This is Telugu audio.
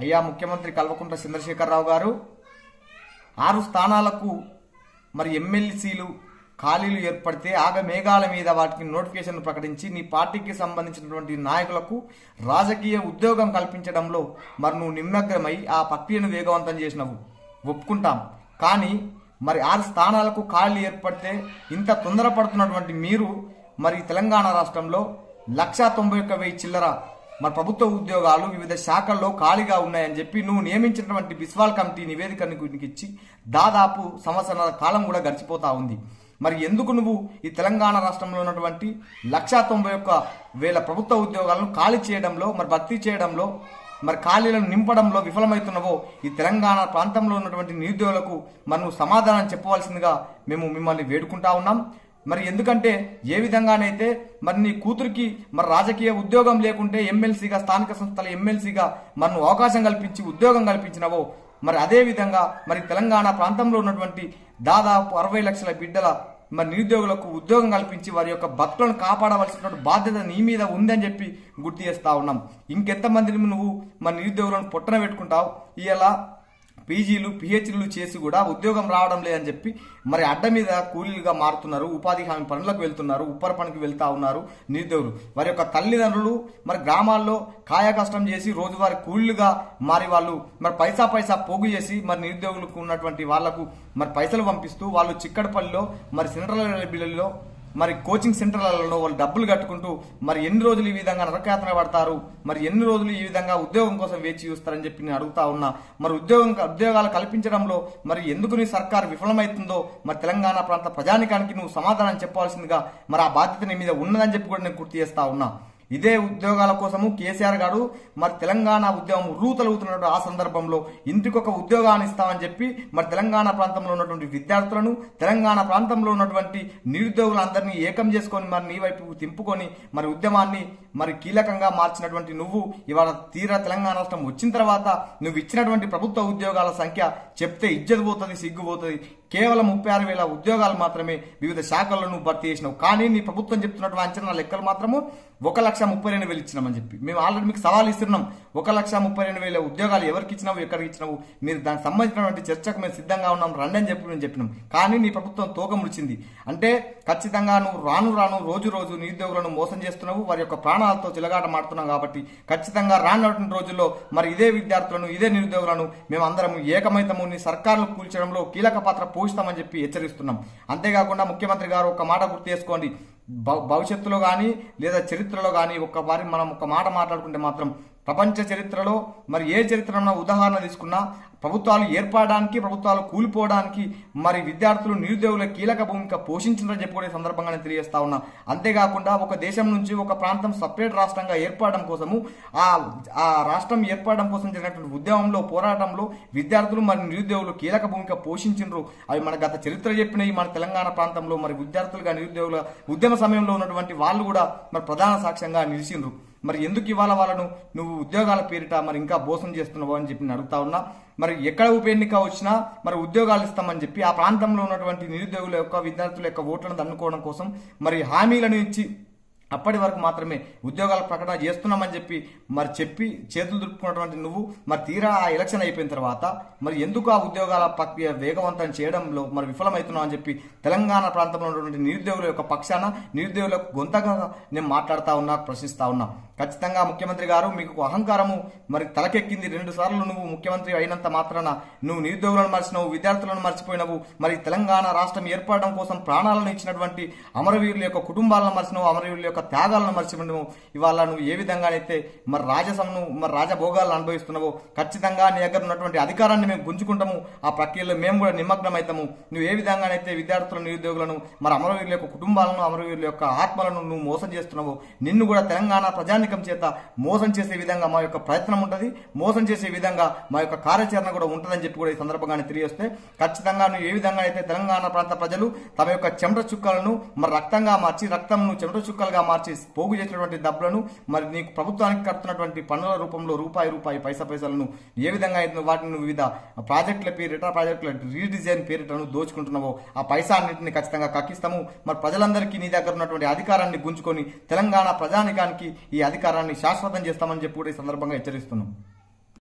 అయ్యా ముఖ్యమంత్రి కల్వకుంట్ల చంద్రశేఖరరావు గారు ఆరు స్థానాలకు మరి ఎమ్మెల్సీలు ఖాళీలు ఏర్పడితే ఆగ మేఘాల మీద వాటికి నోటిఫికేషన్ ప్రకటించి నీ పార్టీకి సంబంధించినటువంటి నాయకులకు రాజకీయ ఉద్యోగం కల్పించడంలో మరి నువ్వు నిమగ్నమై ఆ ప్రక్రియను వేగవంతం చేసినవు ఒప్పుకుంటాం కానీ మరి ఆరు స్థానాలకు ఖాళీ ఏర్పడితే ఇంత తొందరపడుతున్నటువంటి మీరు మరి తెలంగాణ రాష్ట్రంలో లక్షా తొంభై ఒక్క వెయ్యి చిల్లర మరి ప్రభుత్వ ఉద్యోగాలు వివిధ శాఖల్లో ఖాళీగా ఉన్నాయని చెప్పి నువ్వు నియమించినటువంటి బిస్వాల్ కమిటీ నివేదికను నీకు ఇచ్చి దాదాపు సంవత్సరాల కాలం కూడా గడిచిపోతా ఉంది మరి ఎందుకు నువ్వు ఈ తెలంగాణ రాష్ట్రంలో ఉన్నటువంటి లక్షా తొంభై ఒక్క వేల ప్రభుత్వ ఉద్యోగాలను ఖాళీ చేయడంలో మరి భర్తీ చేయడంలో మరి ఖాళీలను నింపడంలో విఫలమవుతున్నావో ఈ తెలంగాణ ప్రాంతంలో ఉన్నటువంటి నిరుద్యోగులకు మరి నువ్వు సమాధానం చెప్పవలసిందిగా మేము మిమ్మల్ని వేడుకుంటా ఉన్నాం మరి ఎందుకంటే ఏ విధంగానైతే మరి నీ కూతురికి మరి రాజకీయ ఉద్యోగం లేకుంటే ఎమ్మెల్సీగా స్థానిక సంస్థల ఎమ్మెల్సీగా మరి నువ్వు అవకాశం కల్పించి ఉద్యోగం కల్పించినవో మరి అదే విధంగా మరి తెలంగాణ ప్రాంతంలో ఉన్నటువంటి దాదాపు అరవై లక్షల బిడ్డల మరి నిరుద్యోగులకు ఉద్యోగం కల్పించి వారి యొక్క బతుకులను కాపాడవలసినటువంటి బాధ్యత నీ మీద ఉందని చెప్పి గుర్తు చేస్తా ఉన్నాం ఇంకెంతమందిని నువ్వు మరి నిరుద్యోగులను పొట్టన పెట్టుకుంటావు ఇలా పీజీలు పిహెచ్డీలు చేసి కూడా ఉద్యోగం రావడం లేదని చెప్పి మరి అడ్డ మీద కూలీలుగా మారుతున్నారు ఉపాధి హామీ పనులకు వెళ్తున్నారు ఉప్పర పనికి వెళ్తా ఉన్నారు నిరుద్యోగులు వారి యొక్క తల్లిదండ్రులు మరి గ్రామాల్లో కాయ కష్టం చేసి రోజువారి కూలీలుగా మారి వాళ్ళు మరి పైసా పైసా పోగు చేసి మరి నిరుద్యోగులకు ఉన్నటువంటి వాళ్లకు మరి పైసలు పంపిస్తూ వాళ్ళు చిక్కడపల్లిలో మరి సెంట్రల్ లైబ్రరీలో మరి కోచింగ్ సెంటర్లలో వాళ్ళు డబ్బులు కట్టుకుంటూ మరి ఎన్ని రోజులు ఈ విధంగా నరకయాతన పడతారు మరి ఎన్ని రోజులు ఈ విధంగా ఉద్యోగం కోసం వేచి చూస్తారని చెప్పి నేను అడుగుతా ఉన్నా మరి ఉద్యోగం ఉద్యోగాలు కల్పించడంలో మరి ఎందుకు నీ సర్కారు విఫలమవుతుందో మరి తెలంగాణ ప్రాంత ప్రజానికానికి నువ్వు సమాధానం చెప్పాల్సిందిగా మరి ఆ బాధ్యత నీ మీద ఉన్నదని చెప్పి కూడా నేను గుర్తు చేస్తా ఉన్నా ఇదే ఉద్యోగాల కోసము కేసీఆర్ గారు మరి తెలంగాణ ఉద్యమం రూతలుగుతున్నటువంటి ఆ సందర్భంలో ఇంటికొక ఉద్యోగాన్ని ఇస్తామని చెప్పి మరి తెలంగాణ ప్రాంతంలో ఉన్నటువంటి విద్యార్థులను తెలంగాణ ప్రాంతంలో ఉన్నటువంటి నిరుద్యోగులందరినీ ఏకం చేసుకొని మరి నీ వైపు తింపుకొని మరి ఉద్యమాన్ని మరి కీలకంగా మార్చినటువంటి నువ్వు ఇవాళ తీరా తెలంగాణ రాష్ట్రం వచ్చిన తర్వాత నువ్వు ఇచ్చినటువంటి ప్రభుత్వ ఉద్యోగాల సంఖ్య చెప్తే ఇజ్జత్ పోతుంది సిగ్గు పోతుంది కేవలం ముప్పై ఆరు వేల ఉద్యోగాలు మాత్రమే వివిధ శాఖల్లో నువ్వు భర్తీ చేసినావు కానీ నీ ప్రభుత్వం చెప్తున్నటువంటి అంచనా లెక్కలు మాత్రము ఒక లక్ష ముప్పై రెండు వేలు ఇచ్చినామని చెప్పి మేము ఆల్రెడీ మీకు సవాల్ ఇస్తున్నాం ఒక లక్ష ముప్పై రెండు వేల ఉద్యోగాలు ఎవరికి ఇచ్చినావు ఎక్కడికి ఇచ్చినావు మీరు దానికి సంబంధించినటువంటి చర్చకు మేము సిద్ధంగా ఉన్నాం రండి అని చెప్పి మేము చెప్పినాం కానీ నీ ప్రభుత్వం తోక ముడిచింది అంటే ఖచ్చితంగా నువ్వు రాను రాను రోజు రోజు నిరుద్యోగులను మోసం చేస్తున్నావు వారి యొక్క ప్రాణాలతో చిలగాట మాడుతున్నాం కాబట్టి ఖచ్చితంగా రానున్నటువంటి రోజుల్లో మరి ఇదే విద్యార్థులను ఇదే నిరుద్యోగులను మేము అందరం ఏకమైతము నీ సర్కారులు కూల్చడంలో కీలక పాత్ర పోషిస్తామని చెప్పి హెచ్చరిస్తున్నాం అంతేకాకుండా ముఖ్యమంత్రి గారు ఒక మాట గుర్తు చేసుకోండి భ- భవిష్యత్తులో కానీ లేదా చరిత్రలో కానీ ఒక్కసారి మనం ఒక మాట మాట్లాడుకుంటే మాత్రం ప్రపంచ చరిత్రలో మరి ఏ చరిత్రలో ఉదాహరణ తీసుకున్నా ప్రభుత్వాలు ఏర్పడడానికి ప్రభుత్వాలు కూలిపోవడానికి మరి విద్యార్థులు నిరుద్యోగుల కీలక భూమిక పోషించిందని చెప్పి కూడా ఈ సందర్భంగా నేను తెలియజేస్తా ఉన్నా అంతేకాకుండా ఒక దేశం నుంచి ఒక ప్రాంతం సపరేట్ రాష్ట్రంగా ఏర్పడడం కోసము ఆ ఆ రాష్ట్రం ఏర్పడడం కోసం జరిగినటువంటి ఉద్యమంలో పోరాటంలో విద్యార్థులు మరి నిరుద్యోగులు కీలక భూమిక పోషించిండ్రు అవి మన గత చరిత్ర చెప్పినవి మన తెలంగాణ ప్రాంతంలో మరి విద్యార్థులుగా నిరుద్యోగుల ఉద్యమ సమయంలో ఉన్నటువంటి వాళ్ళు కూడా మరి ప్రధాన సాక్ష్యంగా నిలిచిండ్రు మరి ఎందుకు ఇవాళ వాళ్ళను నువ్వు ఉద్యోగాల పేరిట మరి ఇంకా మోసం చేస్తున్నావు అని చెప్పి నేను అడుగుతా ఉన్నా మరి ఎక్కడ ఉప ఎన్నిక వచ్చినా మరి ఉద్యోగాలు ఇస్తామని చెప్పి ఆ ప్రాంతంలో ఉన్నటువంటి నిరుద్యోగుల యొక్క విద్యార్థుల యొక్క ఓట్లను దన్నుకోవడం కోసం మరి హామీలను ఇచ్చి అప్పటి వరకు మాత్రమే ఉద్యోగాల ప్రకటన చేస్తున్నామని చెప్పి మరి చెప్పి చేతులు దులుపుకున్నటువంటి నువ్వు మరి తీరా ఆ ఎలక్షన్ అయిపోయిన తర్వాత మరి ఎందుకు ఆ ఉద్యోగాల ప్రక్రియ వేగవంతం చేయడంలో మరి విఫలమవుతున్నావు అని చెప్పి తెలంగాణ ప్రాంతంలో ఉన్నటువంటి నిరుద్యోగుల యొక్క పక్షాన నిరుద్యోగులకు గొంతగా నేను మాట్లాడుతా ఉన్నా ప్రశ్నిస్తా ఉన్నా ఖచ్చితంగా ముఖ్యమంత్రి గారు మీకు అహంకారము మరి తలకెక్కింది రెండు సార్లు నువ్వు ముఖ్యమంత్రి అయినంత మాత్రాన నువ్వు నిరుద్యోగులను మర్చినవు విద్యార్థులను మర్చిపోయినవు మరి తెలంగాణ రాష్ట్రం ఏర్పడడం కోసం ప్రాణాలను ఇచ్చినటువంటి అమరవీరుల యొక్క కుటుంబాలను మర్చినవు అమరవీరుల యొక్క త్యాగాలను మర్చిపోయినవు ఇవాళ నువ్వు ఏ విధంగానైతే మరి రాజసంను మరి రాజభోగాలను అనుభవిస్తున్నావో ఖచ్చితంగా నీ దగ్గర ఉన్నటువంటి అధికారాన్ని మేము గుంజుకుంటాము ఆ ప్రక్రియలో మేము కూడా నిమగ్నం అవుతాము నువ్వు ఏ విధంగానైతే విద్యార్థుల నిరుద్యోగులను మరి అమరవీరుల యొక్క కుటుంబాలను అమరవీరుల యొక్క ఆత్మలను నువ్వు మోసం చేస్తున్నావు నిన్ను కూడా తెలంగాణ ప్రజానికం చేత మోసం చేసే విధంగా మా యొక్క ప్రయత్నం ఉంటుంది మోసం చేసే విధంగా మా యొక్క కార్యాచరణ కూడా ఉంటుందని చెప్పి కూడా ఈ సందర్భంగానే తెలియజేస్తే ఖచ్చితంగా నువ్వు ఏ విధంగా అయితే తెలంగాణ ప్రాంత ప్రజలు తమ యొక్క చెమట చుక్కలను మరి రక్తంగా మార్చి రక్తంను చెమట చుక్కలుగా మార్చి పోగు చేసినటువంటి డబ్బులను మరి నీకు ప్రభుత్వానికి కడుతున్నటువంటి పన్నుల రూపంలో రూపాయి రూపాయి పైసా పైసలను ఏ విధంగా అయితే నువ్వు వాటిని నువ్వు వివిధ ప్రాజెక్టుల పేరిట ప్రాజెక్టుల రీడిజైన్ పేరిట నువ్వు దోచుకుంటున్నావో ఆ పైసా అన్నింటిని ఖచ్చితంగా కక్కిస్తాము మరి ప్రజలందరికీ నీ దగ్గర ఉన్నటువంటి అధికారాన్ని గుంజుకొని తెలంగాణ ప్రజానికానికి ఈ అధికారాన్ని శాశ్వతం చేస్తామని చెప్పి కూడా ఈ సందర్భంగా హెచ్చరిస్తున్నాం